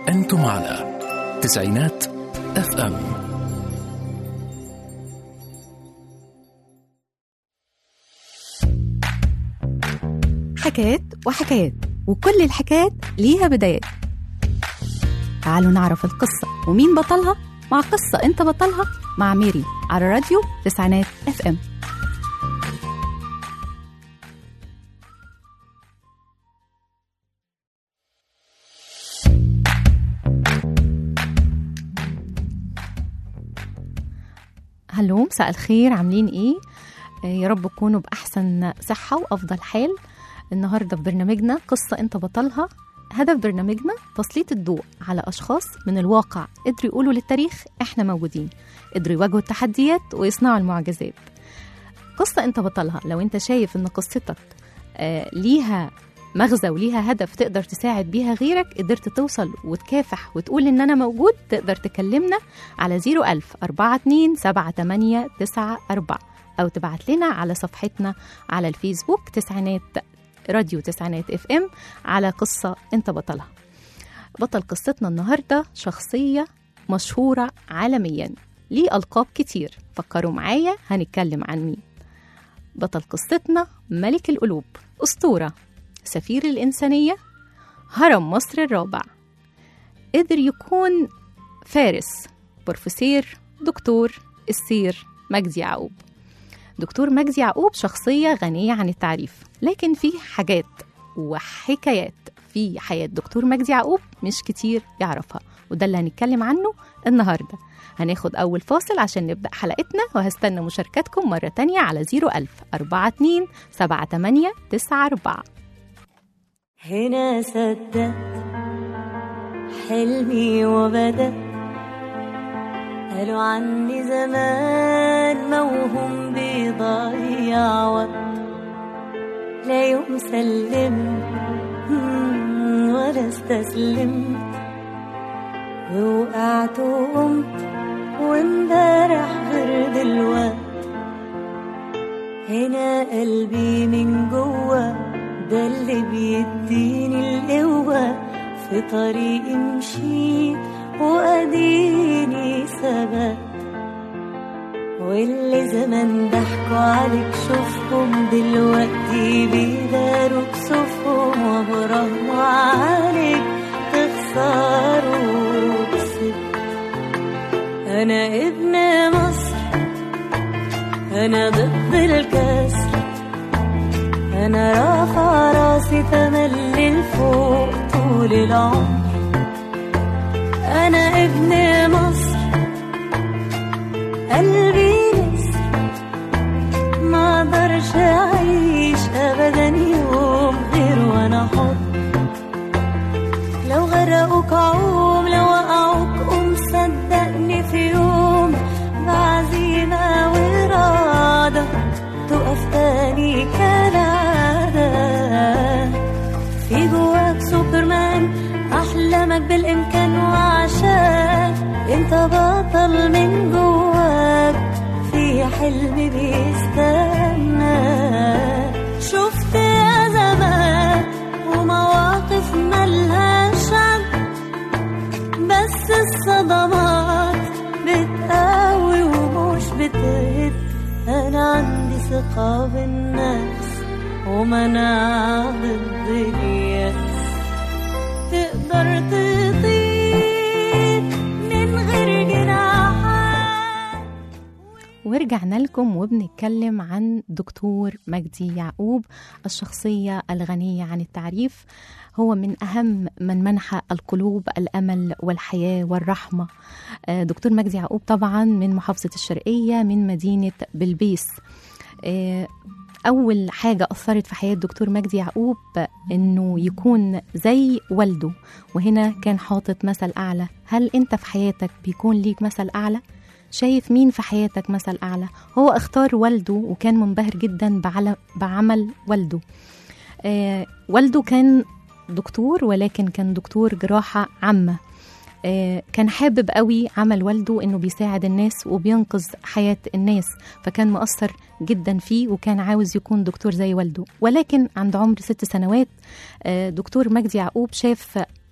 أنتم على تسعينات اف ام حكايات وحكايات وكل الحكايات ليها بدايات تعالوا نعرف القصة ومين بطلها مع قصة انت بطلها مع ميري على راديو تسعينات اف ام هلو مساء الخير عاملين ايه آه، يا رب تكونوا بأحسن صحة وأفضل حال النهاردة في برنامجنا قصة أنت بطلها هدف برنامجنا تسليط الضوء على أشخاص من الواقع قدروا يقولوا للتاريخ إحنا موجودين قدروا يواجهوا التحديات ويصنعوا المعجزات قصة أنت بطلها لو أنت شايف إن قصتك آه، ليها مغزى وليها هدف تقدر تساعد بيها غيرك قدرت توصل وتكافح وتقول إن أنا موجود تقدر تكلمنا على 01000 42 78 94 أو تبعت لنا على صفحتنا على الفيسبوك تسعينات راديو تسعينات اف ام على قصة انت بطلها بطل قصتنا النهاردة شخصية مشهورة عالميا ليه ألقاب كتير فكروا معايا هنتكلم عن مين بطل قصتنا ملك القلوب أسطورة سفير الإنسانية هرم مصر الرابع قدر يكون فارس بروفيسور دكتور السير مجدي يعقوب دكتور مجدي يعقوب شخصية غنية عن التعريف لكن في حاجات وحكايات في حياة دكتور مجدي يعقوب مش كتير يعرفها وده اللي هنتكلم عنه النهاردة هناخد أول فاصل عشان نبدأ حلقتنا وهستنى مشاركاتكم مرة تانية على 01000 42 78 94 هنا صدقت حلمي وبدأ قالوا عني زمان موهوم بيضيع وقت لا يوم سلمت مم، ولا استسلمت ووقعت وقمت وامبارح غير دلوقت هنا قلبي من جوه ده اللي بيديني القوة في طريقي مشيت وأديني ثبت واللي زمان ضحكوا عليك شوفهم دلوقتي بيداروا كسوفهم وبرغم عليك تخسروا كسبت أنا ابن مصر أنا ضد الكسر أنا رافع راسي تملي لفوق طول العمر أنا ابن مصر قلبي نسر ما اقدرش أعيش أبدا يوم غير وأنا حر لو غرقوك عوم لو وقعوك قوم صدقني في يوم بعزيمة وإرادة تقف تاني كالعادة في جواك سوبرمان أحلامك بالإمكان وعشان أنت بطل من جواك في حلم بيستنى شفت أزمات ومواقف ملهاش عد بس الصدمات بتقوي ومش بتهد أنا عندي ثقة بالنفس ومناعة ضد اليأس تقدر تطير من غير جناحات ورجعنا لكم وبنتكلم عن دكتور مجدي يعقوب الشخصية الغنية عن التعريف هو من أهم من منح القلوب الأمل والحياة والرحمة آه، دكتور مجدي يعقوب طبعا من محافظة الشرقية من مدينة بلبيس آه، أول حاجة أثرت في حياة دكتور مجدي يعقوب إنه يكون زي والده وهنا كان حاطط مثل أعلى هل أنت في حياتك بيكون ليك مثل أعلى؟ شايف مين في حياتك مثل أعلى هو اختار والده وكان منبهر جدا بعل- بعمل والده آه والده كان دكتور ولكن كان دكتور جراحة عامة آه، كان حابب قوي عمل والده انه بيساعد الناس وبينقذ حياة الناس فكان مؤثر جدا فيه وكان عاوز يكون دكتور زي والده ولكن عند عمر ست سنوات آه، دكتور مجدي يعقوب شاف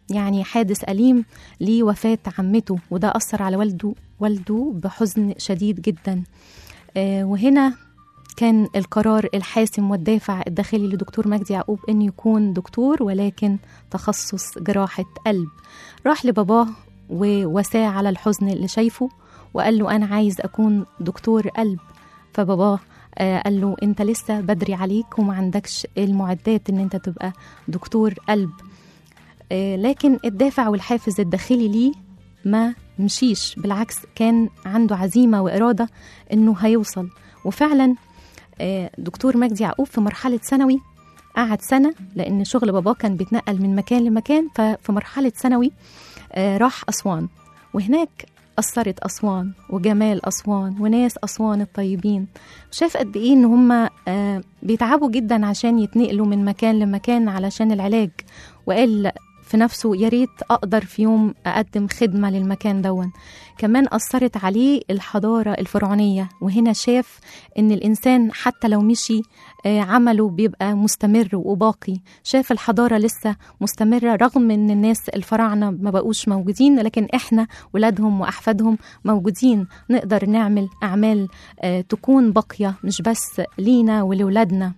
يعني حادث أليم لوفاة عمته وده أثر على والده والده بحزن شديد جدا آه، وهنا كان القرار الحاسم والدافع الداخلي لدكتور مجدي يعقوب انه يكون دكتور ولكن تخصص جراحة قلب راح لباباه ووساه على الحزن اللي شايفه وقال له أنا عايز أكون دكتور قلب فباباه آه، قال له أنت لسه بدري عليك وما عندكش المعدات إن أنت تبقى دكتور قلب آه، لكن الدافع والحافز الداخلي ليه ما مشيش بالعكس كان عنده عزيمة وإرادة إنه هيوصل وفعلا آه، دكتور مجدي يعقوب في مرحلة ثانوي قعد سنة لأن شغل باباه كان بيتنقل من مكان لمكان ففي مرحلة ثانوي آه، راح أسوان وهناك أثرت أسوان وجمال أسوان وناس أسوان الطيبين شاف قد إيه إن هم بيتعبوا جدا عشان يتنقلوا من مكان لمكان علشان العلاج وقال في نفسه يا ريت أقدر في يوم أقدم خدمة للمكان دون كمان أثرت عليه الحضارة الفرعونية وهنا شاف إن الإنسان حتى لو مشي آه، عمله بيبقى مستمر وباقي شاف الحضارة لسه مستمرة رغم إن الناس الفراعنة ما بقوش موجودين لكن إحنا ولادهم وأحفادهم موجودين نقدر نعمل أعمال آه، تكون باقية مش بس لينا ولولادنا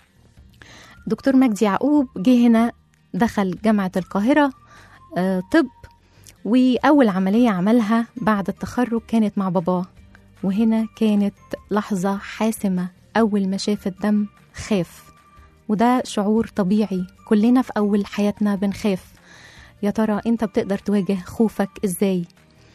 دكتور مجدي يعقوب جه هنا دخل جامعة القاهرة آه، طب وأول عملية عملها بعد التخرج كانت مع باباه وهنا كانت لحظة حاسمة أول ما شاف الدم خاف وده شعور طبيعي كلنا في أول حياتنا بنخاف يا ترى أنت بتقدر تواجه خوفك إزاي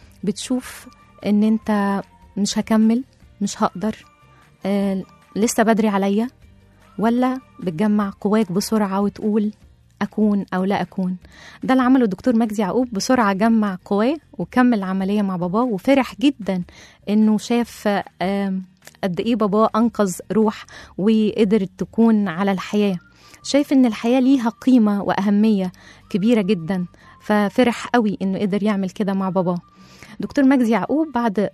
بتشوف إن أنت مش هكمل مش هقدر آه لسه بدري عليا ولا بتجمع قواك بسرعة وتقول أكون أو لا أكون ده اللي عمله الدكتور مجدي يعقوب بسرعة جمع قواه وكمل العملية مع باباه وفرح جدا إنه شاف آم، قد إيه باباه أنقذ روح وقدرت تكون على الحياة شايف إن الحياة ليها قيمة وأهمية كبيرة جدا ففرح قوي إنه قدر يعمل كده مع باباه دكتور مجدي يعقوب بعد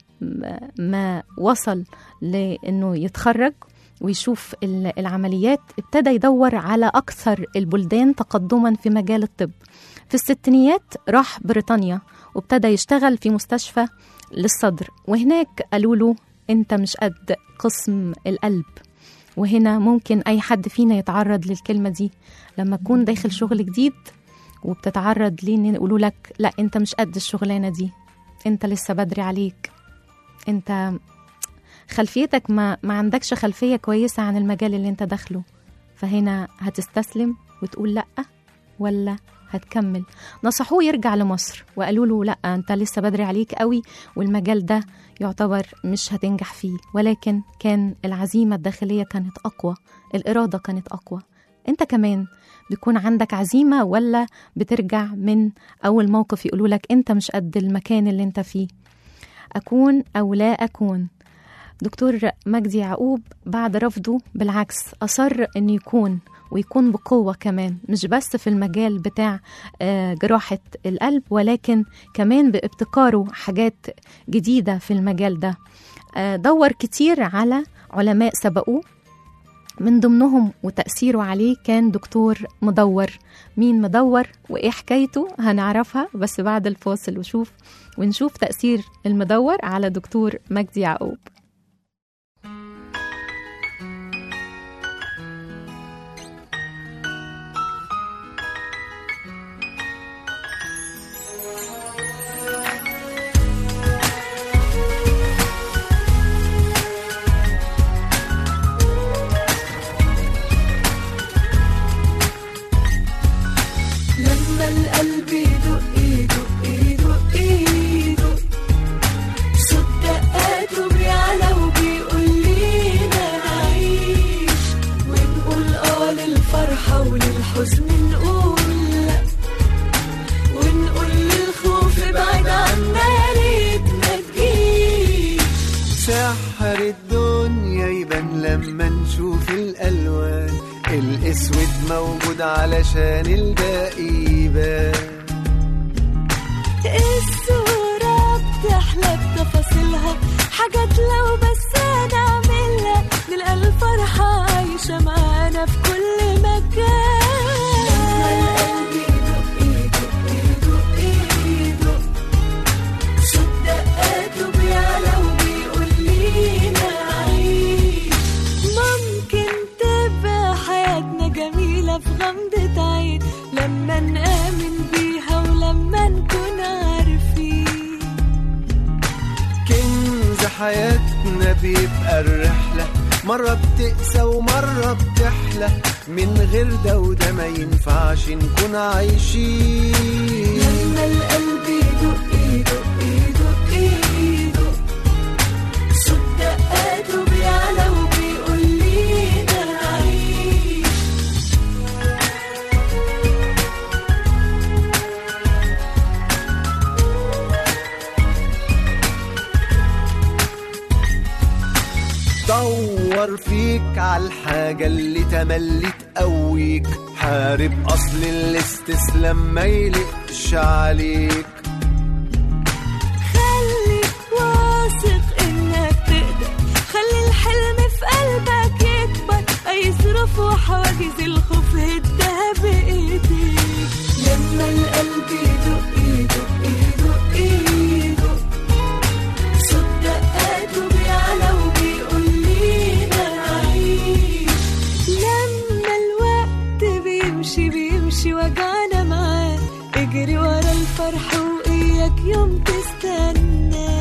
ما وصل لإنه يتخرج ويشوف ال- العمليات ابتدى يدور على أكثر البلدان تقدما في مجال الطب في الستينيات راح بريطانيا وابتدى يشتغل في مستشفى للصدر وهناك قالوا له انت مش قد قسم القلب وهنا ممكن اي حد فينا يتعرض للكلمه دي لما تكون داخل شغل جديد وبتتعرض ليه ان يقولوا لك لا انت مش قد الشغلانه دي انت لسه بدري عليك انت خلفيتك ما ما عندكش خلفيه كويسه عن المجال اللي انت داخله فهنا هتستسلم وتقول لا ولا هتكمل نصحوه يرجع لمصر وقالوا له لا انت لسه بدري عليك قوي والمجال ده يعتبر مش هتنجح فيه ولكن كان العزيمه الداخليه كانت اقوى الاراده كانت اقوى انت كمان بيكون عندك عزيمه ولا بترجع من اول موقف يقولوا لك انت مش قد المكان اللي انت فيه اكون او لا اكون دكتور مجدي يعقوب بعد رفضه بالعكس أصر أنه يكون ويكون بقوة كمان مش بس في المجال بتاع آه، جراحة القلب ولكن كمان بابتكاره حاجات جديدة في المجال ده آه، دور كتير على علماء سبقوه من ضمنهم وتأثيره عليه كان دكتور مدور مين مدور وإيه حكايته هنعرفها بس بعد الفاصل وشوف ونشوف تأثير المدور على دكتور مجدي يعقوب لما القلب يدق يدق يدق يدق صوت دقاته بيعلى وبيقول لينا نعيش ونقول اه للفرحة وللحزن نقول لا ونقول للخوف ابعد عنا يا ريت ما تجيش سحر الدنيا يبان لما نشوف الألوان الأسود موجود علشان الباقي يبان الصورة بتحلى بتفاصيلها حاجات لو بس هنعملها نلقى الفرحة عايشة معانا في كل مكان لما القلب يدق يدق نآمن بيها ولما نكون عارفين كنز حياتنا بيبقى الرحلة مرة بتقسى ومرة بتحلى من غير ده وده ما ينفعش نكون عايشين لما القلب يدق يدق يدق يدق صوت دقاته بيعلى وبيقول لينا عيش دور فيك على الحاجة اللي تملي تقويك حارب أصل الاستسلام ما يلقش عليك خليك واثق انك تقدر خلي الحلم في قلبك يكبر اي ظروف وحواجز الخوف هدها بايديك لما القلب يدق يدق يدق يدق صوت دقاته بيعلى وبيقول لينا عيش لما الوقت بيمشي بيمشي وجعنا معاه اجري ورا الفرح وإياك يوم تستنى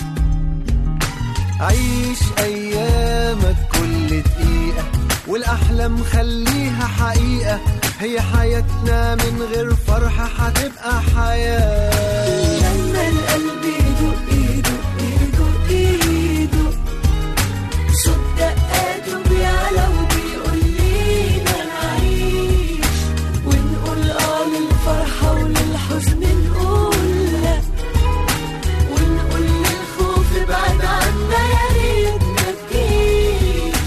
عيش أيامك كل دقيقة والأحلام خليها حقيقة هي حياتنا من غير فرحة هتبقى حياة لما القلب يدق يدق يدق يدق صوت دقاته بيعلى وبيقول لينا نعيش ونقول اه للفرحة وللحزن نقول لا ونقول للخوف ابعد عنا يا ريت ما تجيش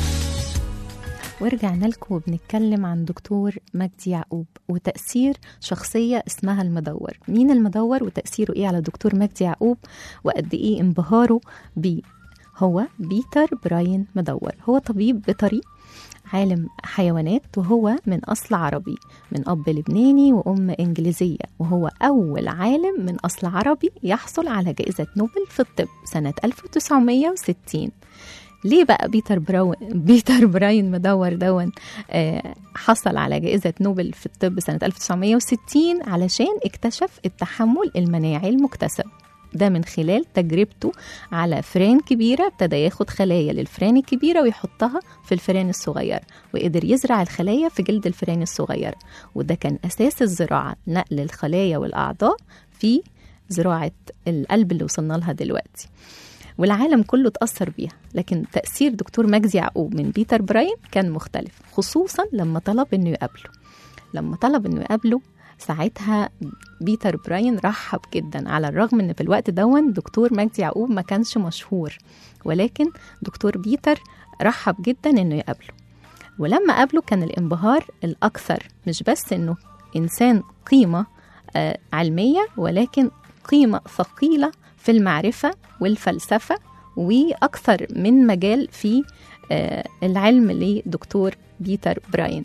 ورجعنا لكم وبنتكلم عن دكتور مجدي يعقوب وتأثير شخصية اسمها المدور مين المدور وتأثيره ايه على دكتور مجدي يعقوب وقد ايه انبهاره بيه هو بيتر براين مدور هو طبيب بيطري عالم حيوانات وهو من أصل عربي من أب لبناني وأم إنجليزية وهو أول عالم من أصل عربي يحصل على جائزة نوبل في الطب سنة 1960 ليه بقى بيتر براون بيتر براين مدور دون آه حصل على جائزة نوبل في الطب سنة 1960 علشان اكتشف التحمل المناعي المكتسب ده من خلال تجربته على فران كبيرة ابتدى ياخد خلايا للفران الكبيرة ويحطها في الفران الصغير وقدر يزرع الخلايا في جلد الفران الصغير وده كان أساس الزراعة نقل الخلايا والأعضاء في زراعة القلب اللي وصلنا لها دلوقتي والعالم كله اتأثر بيها لكن تأثير دكتور مجدي يعقوب من بيتر براين كان مختلف خصوصا لما طلب انه يقابله لما طلب انه يقابله ساعتها بيتر براين رحب جدا على الرغم ان في الوقت دون دكتور مجدي يعقوب ما كانش مشهور ولكن دكتور بيتر رحب جدا انه يقابله ولما قابله كان الانبهار الاكثر مش بس انه انسان قيمه آه علميه ولكن قيمه ثقيله في المعرفه والفلسفه واكثر من مجال في آه العلم لدكتور بيتر براين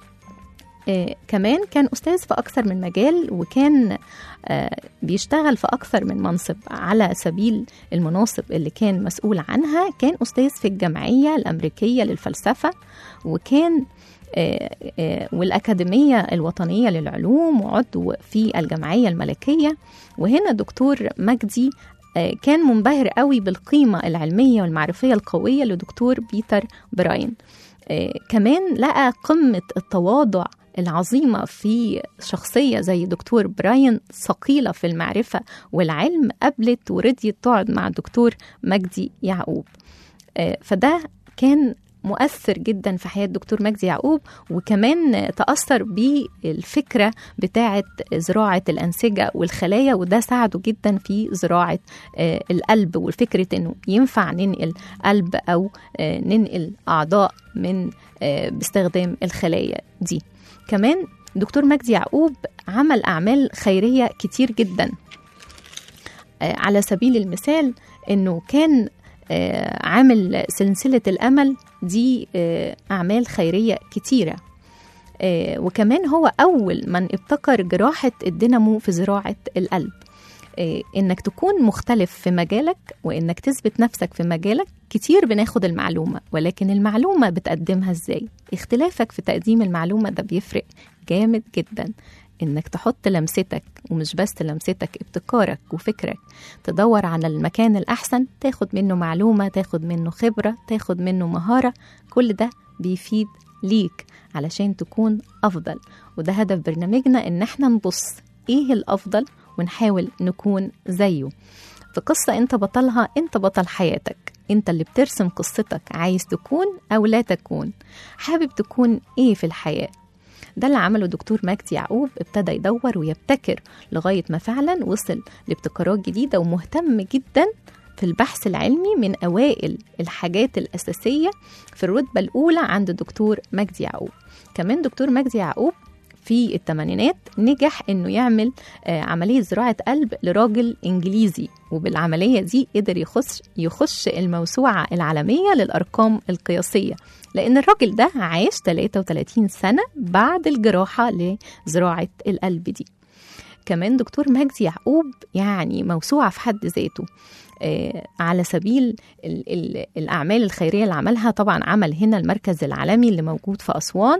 آه كمان كان أستاذ في أكثر من مجال وكان آه بيشتغل في أكثر من منصب على سبيل المناصب اللي كان مسؤول عنها كان أستاذ في الجمعية الأمريكية للفلسفة وكان آه آه والأكاديمية الوطنية للعلوم وعضو في الجمعية الملكية وهنا دكتور مجدي آه كان منبهر قوي بالقيمة العلمية والمعرفية القوية لدكتور بيتر براين كمان لقى قمة التواضع العظيمة في شخصية زي دكتور براين ثقيلة في المعرفة والعلم قبلت ورضيت تقعد مع دكتور مجدي يعقوب فده كان مؤثر جدا في حياة دكتور مجدي يعقوب وكمان تأثر بالفكرة بتاعة زراعة الأنسجة والخلايا وده ساعده جدا في زراعة القلب والفكرة أنه ينفع ننقل قلب أو ننقل أعضاء من باستخدام الخلايا دي كمان دكتور مجدي يعقوب عمل أعمال خيرية كتير جدا على سبيل المثال أنه كان عامل سلسلة الأمل دي أعمال خيرية كتيرة وكمان هو أول من ابتكر جراحة الدينامو في زراعة القلب انك تكون مختلف في مجالك وانك تثبت نفسك في مجالك كتير بناخد المعلومة ولكن المعلومة بتقدمها ازاي اختلافك في تقديم المعلومة ده بيفرق جامد جدا انك تحط لمستك ومش بس لمستك ابتكارك وفكرك تدور على المكان الأحسن تاخد منه معلومة تاخد منه خبرة تاخد منه مهارة كل ده بيفيد ليك علشان تكون أفضل وده هدف برنامجنا إن احنا نبص إيه الأفضل ونحاول نكون زيه في قصة أنت بطلها أنت بطل حياتك أنت اللي بترسم قصتك عايز تكون أو لا تكون حابب تكون إيه في الحياة ده اللي عمله دكتور مجدي يعقوب ابتدى يدور ويبتكر لغاية ما فعلا وصل لابتكارات جديدة ومهتم جدا في البحث العلمي من أوائل الحاجات الأساسية في الرتبة الأولى عند دكتور مجدي يعقوب كمان دكتور مجدي يعقوب في الثمانينات نجح انه يعمل آه، عمليه زراعه قلب لراجل انجليزي وبالعمليه دي قدر يخش يخش الموسوعه العالميه للارقام القياسيه لان الراجل ده عاش 33 سنه بعد الجراحه لزراعه القلب دي كمان دكتور مجدي يعقوب يعني موسوعه في حد ذاته آه، على سبيل ال- ال- الاعمال الخيريه اللي عملها طبعا عمل هنا المركز العالمي اللي موجود في اسوان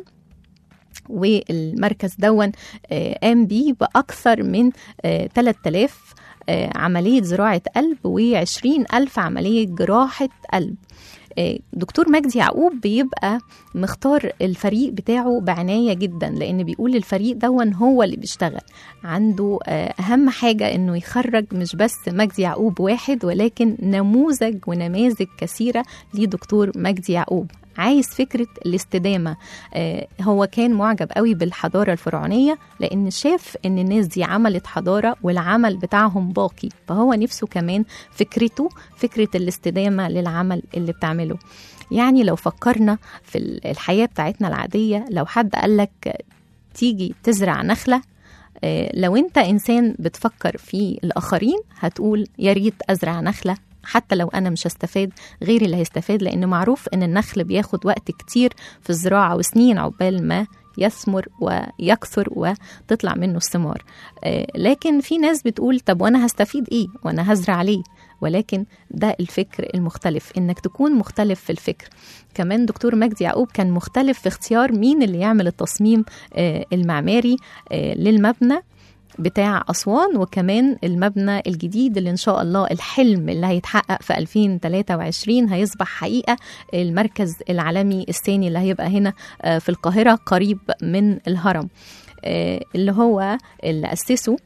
والمركز دون آه، قام بيه بأكثر من آه، 3000 آه، عملية زراعة قلب و20 ألف عملية جراحة قلب آه، دكتور مجدي يعقوب بيبقى مختار الفريق بتاعه بعناية جدا لأن بيقول الفريق دون هو اللي بيشتغل عنده آه، أهم حاجة إنه يخرج مش بس مجدي يعقوب واحد ولكن نموذج ونماذج كثيرة لدكتور مجدي يعقوب عايز فكرة الاستدامة آه، هو كان معجب قوي بالحضارة الفرعونية لأن شاف إن الناس دي عملت حضارة والعمل بتاعهم باقي فهو نفسه كمان فكرته فكرة الاستدامة للعمل اللي بتعمله يعني لو فكرنا في ال- الحياة بتاعتنا العادية لو حد قالك تيجي تزرع نخلة آه، لو انت انسان بتفكر في الاخرين هتقول يا ريت ازرع نخله حتى لو انا مش هستفاد غيري اللي هيستفاد لان معروف ان النخل بياخد وقت كتير في الزراعه وسنين عقبال ما يثمر ويكثر وتطلع منه الثمار آه، لكن في ناس بتقول طب وانا هستفيد ايه وانا هزرع ليه ولكن ده الفكر المختلف انك تكون مختلف في الفكر كمان دكتور مجدي يعقوب كان مختلف في اختيار مين اللي يعمل التصميم آه، المعماري آه، للمبنى بتاع أسوان وكمان المبنى الجديد اللي إن شاء الله الحلم اللي هيتحقق في 2023 هيصبح حقيقة المركز العالمي الثاني اللي هيبقى هنا آه، في القاهرة قريب من الهرم آه، اللي هو اللي أسسه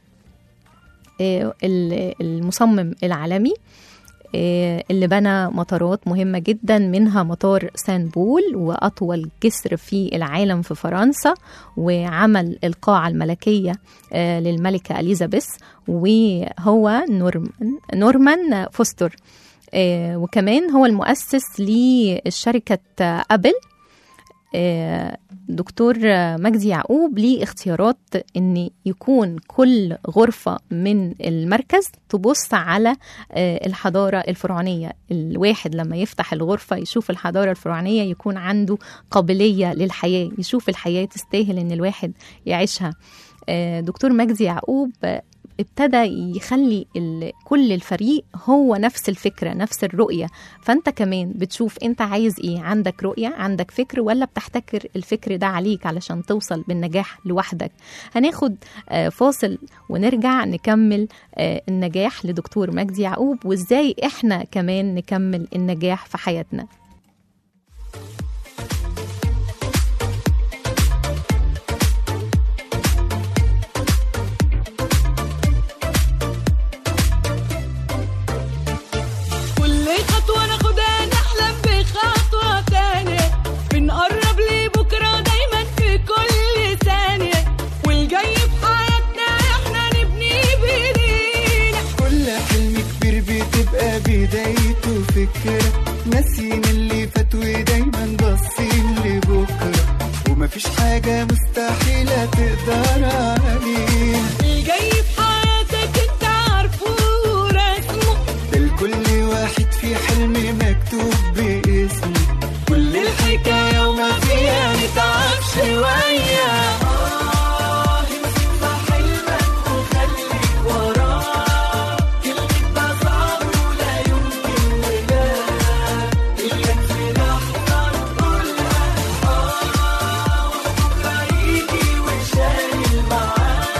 آه، ال- المصمم العالمي آه، اللي بنى مطارات مهمة جدا منها مطار سانبول وأطول جسر في العالم في فرنسا وعمل القاعة الملكية آه، للملكة إليزابيث وهو نورمان, نورمان فوستر آه، وكمان هو المؤسس لشركة آه، أبل آه، دكتور آه، مجدي يعقوب ليه اختيارات ان يكون كل غرفة من المركز تبص على آه، الحضارة الفرعونية الواحد لما يفتح الغرفة يشوف الحضارة الفرعونية يكون عنده قابلية للحياة يشوف الحياة تستاهل ان الواحد يعيشها آه، دكتور مجدي يعقوب آه، ابتدى يخلي ال- كل الفريق هو نفس الفكرة نفس الرؤية فانت كمان بتشوف انت عايز ايه عندك رؤية عندك فكر ولا بتحتكر الفكر ده عليك علشان توصل بالنجاح لوحدك هناخد آه، فاصل ونرجع نكمل آه، النجاح لدكتور مجدي يعقوب وازاي احنا كمان نكمل النجاح في حياتنا كل خطوة ناخدها نحلم بخطوة تانية بنقرب لبكرة دايما في كل ثانية والجاي في حياتنا احنا نبني بايدينا كل حلم كبير بتبقى بدايته فكرة ناسيين اللي فات ودايما باصين لبكرة ومفيش حاجة مستحيلة تقدر عليها الجاي في حياتك انت عارفه ورسمه ده لكل واحد في حلم مكتوب باسمه كل الحكاية وما فيها نتعب شوية آه، امسك في حلمك وخليك وراه كلمة ده صعب ولا يمكن ولا إياك في لحظة تقولها آه وبكرة يجي وشايل معاه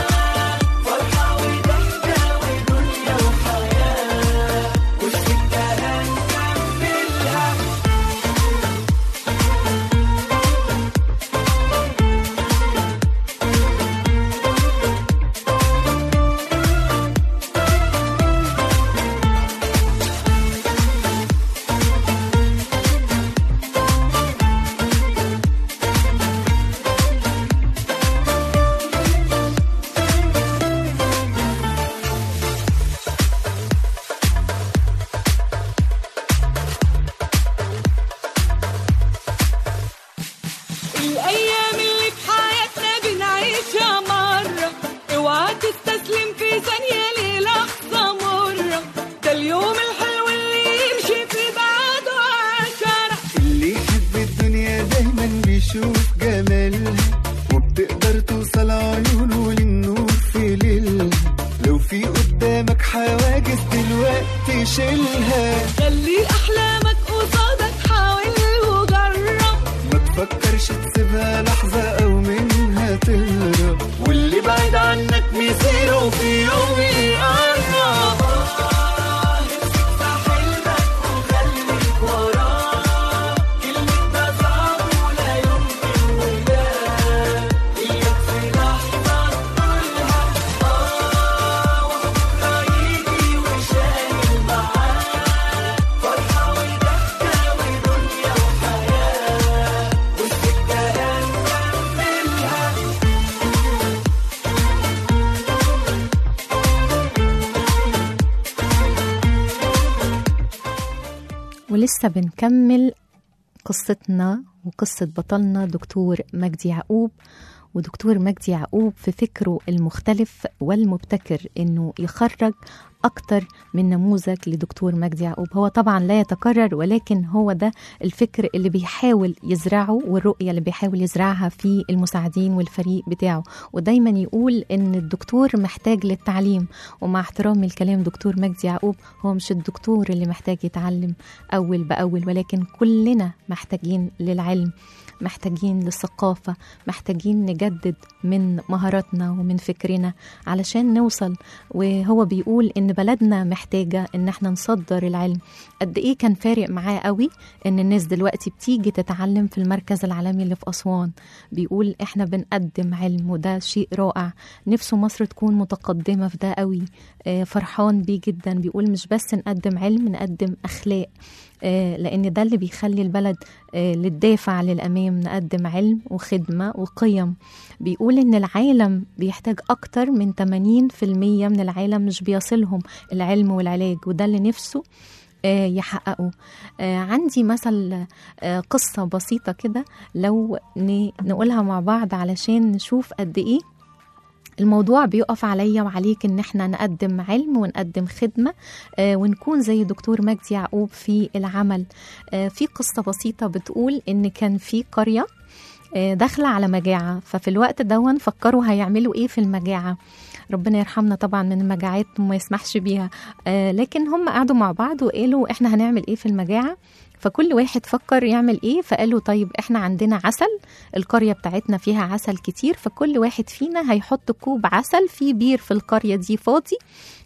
حواجز دلوقتي شيلها خلي احلامك قصادك حاول وجرب ما تفكرش تسيبها لحظة أو منها تهرب واللي بعيد عنك مصيره في يوم يقرب ولسه بنكمل قصتنا وقصة بطلنا دكتور مجدي يعقوب ودكتور مجدي يعقوب في فكره المختلف والمبتكر انه يخرج اكتر من نموذج لدكتور مجدي يعقوب هو طبعا لا يتكرر ولكن هو ده الفكر اللي بيحاول يزرعه والرؤية اللي بيحاول يزرعها في المساعدين والفريق بتاعه ودايما يقول ان الدكتور محتاج للتعليم ومع احترامي الكلام دكتور مجدي يعقوب هو مش الدكتور اللي محتاج يتعلم اول باول ولكن كلنا محتاجين للعلم محتاجين للثقافة محتاجين نجدد من مهاراتنا ومن فكرنا علشان نوصل وهو بيقول ان بلدنا محتاجة ان احنا نصدر العلم قد ايه كان فارق معاه قوي ان الناس دلوقتي بتيجي تتعلم في المركز العالمي اللي في أسوان بيقول احنا بنقدم علم وده شيء رائع نفسه مصر تكون متقدمة في ده قوي آه، فرحان بيه جدا بيقول مش بس نقدم علم نقدم أخلاق آه، لأن ده اللي بيخلي البلد آه، للدافع للأمام نقدم علم وخدمة وقيم بيقول إن العالم بيحتاج أكتر من 80% من العالم مش بيصلهم العلم والعلاج وده اللي نفسه آه، يحققوا آه، عندي مثل آه، قصة بسيطة كده لو ن- نقولها مع بعض علشان نشوف قد إيه الموضوع بيقف عليا وعليك ان احنا نقدم علم ونقدم خدمة آه، ونكون زي دكتور مجدي يعقوب في العمل آه، في قصة بسيطة بتقول ان كان في قرية آه، داخلة على مجاعة ففي الوقت دون فكروا هيعملوا ايه في المجاعة ربنا يرحمنا طبعا من المجاعات وما يسمحش بيها آه، لكن هم قعدوا مع بعض وقالوا احنا هنعمل ايه في المجاعة فكل واحد فكر يعمل ايه فقالوا طيب احنا عندنا عسل القرية بتاعتنا فيها عسل كتير فكل واحد فينا هيحط كوب عسل في بير في القرية دي فاضي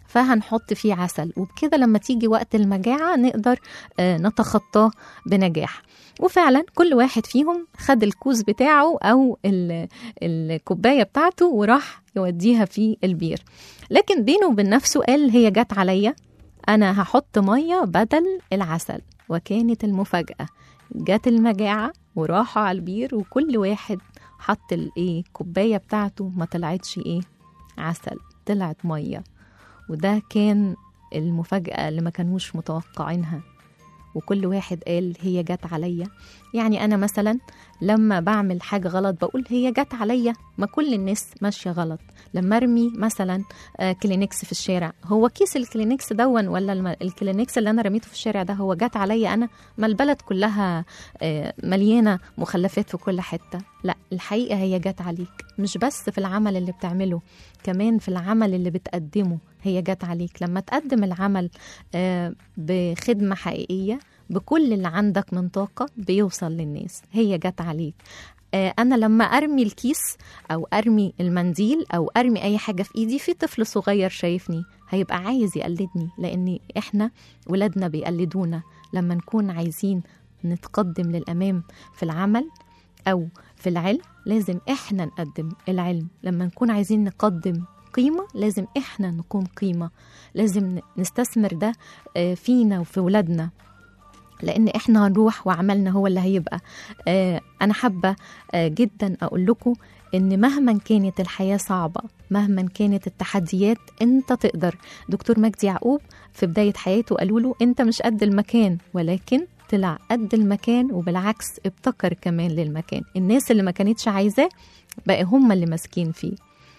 فهنحط فيه عسل وبكده لما تيجي وقت المجاعة نقدر آه، نتخطاه بنجاح وفعلا كل واحد فيهم خد الكوز بتاعه أو ال- الكوباية بتاعته وراح يوديها في البير لكن بينه وبين نفسه قال هي جت عليا أنا هحط مية بدل العسل وكانت المفاجأة جت المجاعة وراحوا على البير وكل واحد حط الايه كوباية بتاعته ما طلعتش ايه عسل طلعت مية وده كان المفاجأة اللي ما كانوش متوقعينها وكل واحد قال هي جت عليا يعني أنا مثلا لما بعمل حاجة غلط بقول هي جت عليا ما كل الناس ماشية غلط لما ارمي مثلا آه، كلينكس في الشارع هو كيس الكلينكس دون ولا الم- الكلينكس اللي انا رميته في الشارع ده هو جت عليا انا ما البلد كلها آه، مليانه مخلفات في كل حته لا الحقيقه هي جت عليك مش بس في العمل اللي بتعمله كمان في العمل اللي بتقدمه هي جت عليك لما تقدم العمل آه، بخدمه حقيقيه بكل اللي عندك من طاقه بيوصل للناس هي جت عليك آه، انا لما ارمي الكيس او ارمي المنديل او ارمي اي حاجه في ايدي في طفل صغير شايفني هيبقى عايز يقلدني لان احنا ولادنا بيقلدونا لما نكون عايزين نتقدم للامام في العمل او في العلم لازم احنا نقدم العلم لما نكون عايزين نقدم قيمة لازم احنا نكون قيمة لازم نستثمر ده آه، فينا وفي ولادنا لان احنا هنروح وعملنا هو اللي هيبقى آه، انا حابه آه، جدا اقول لكم ان مهما كانت الحياه صعبه مهما كانت التحديات انت تقدر دكتور مجدي يعقوب في بدايه حياته قالوا له انت مش قد المكان ولكن طلع قد المكان وبالعكس ابتكر كمان للمكان الناس اللي ما كانتش عايزاه بقى هم اللي ماسكين فيه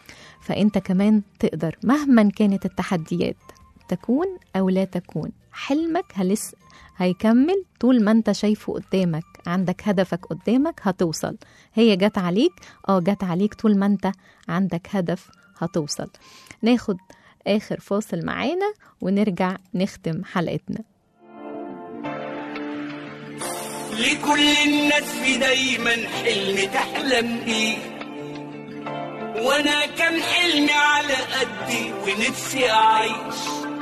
فانت كمان تقدر مهما كانت التحديات تكون او لا تكون حلمك هلس هيكمل طول ما انت شايفه قدامك عندك هدفك قدامك هتوصل هي جت عليك اه جت عليك طول ما انت عندك هدف هتوصل ناخد آخر فاصل معانا ونرجع نختم حلقتنا لكل الناس في دايما حلم تحلم بيه وانا كان حلمي على قدي ونفسي اعيش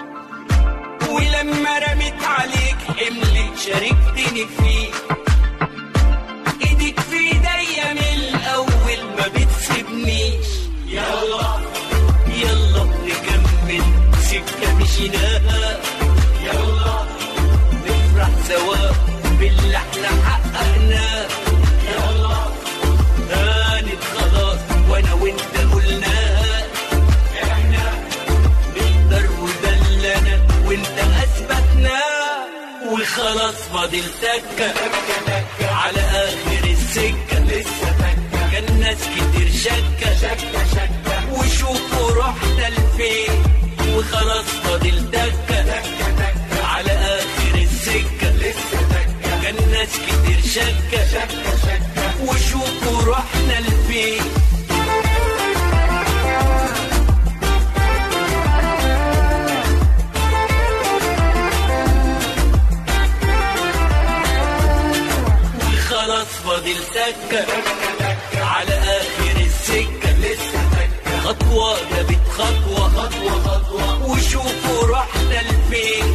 ولما رميت عليك حملي شاركتني فيه ايدك في ايديا من الاول ما بتسيبنيش يلا يلا نكمل سكه مشيناها يلا نفرح سوا باللي احنا حققناه يلا هانت خلاص وانا وانت قلناها احنا نقدر وده اللي انا وانت اثبتناه وخلاص فاضل تكه على اخر السكه لسه تكه كان ناس كتير شكه شكه شكه وشوفوا رحنا لفين وخلاص فاضل تكه على اخر السكه لسه تكه كان ناس كتير شكه شكه شكه وشوفوا رحنا لفين خلاص فاضل تكة على آخر السكة لسه تكة خطوة جابت خطوة خطوة خطوة وشوفوا رحنا لفين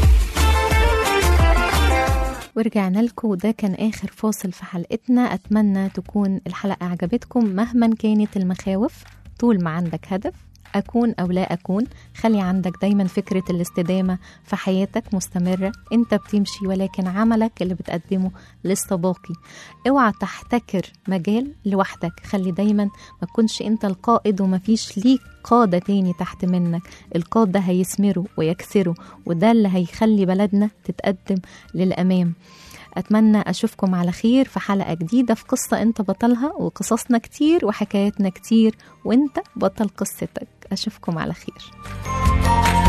ورجعنا لكم وده كان آخر فاصل في حلقتنا أتمنى تكون الحلقة عجبتكم مهما كانت المخاوف طول ما عندك هدف أكون أو لا أكون خلي عندك دايما فكرة الاستدامة في حياتك مستمرة أنت بتمشي ولكن عملك اللي بتقدمه لسه باقي اوعى تحتكر مجال لوحدك خلي دايما ما تكونش أنت القائد ومفيش ليك قادة تاني تحت منك القادة هيثمروا ويكسروا وده اللي هيخلي بلدنا تتقدم للأمام أتمنى أشوفكم على خير في حلقة جديدة في قصة أنت بطلها وقصصنا كتير وحكاياتنا كتير وأنت بطل قصتك أشوفكم على خير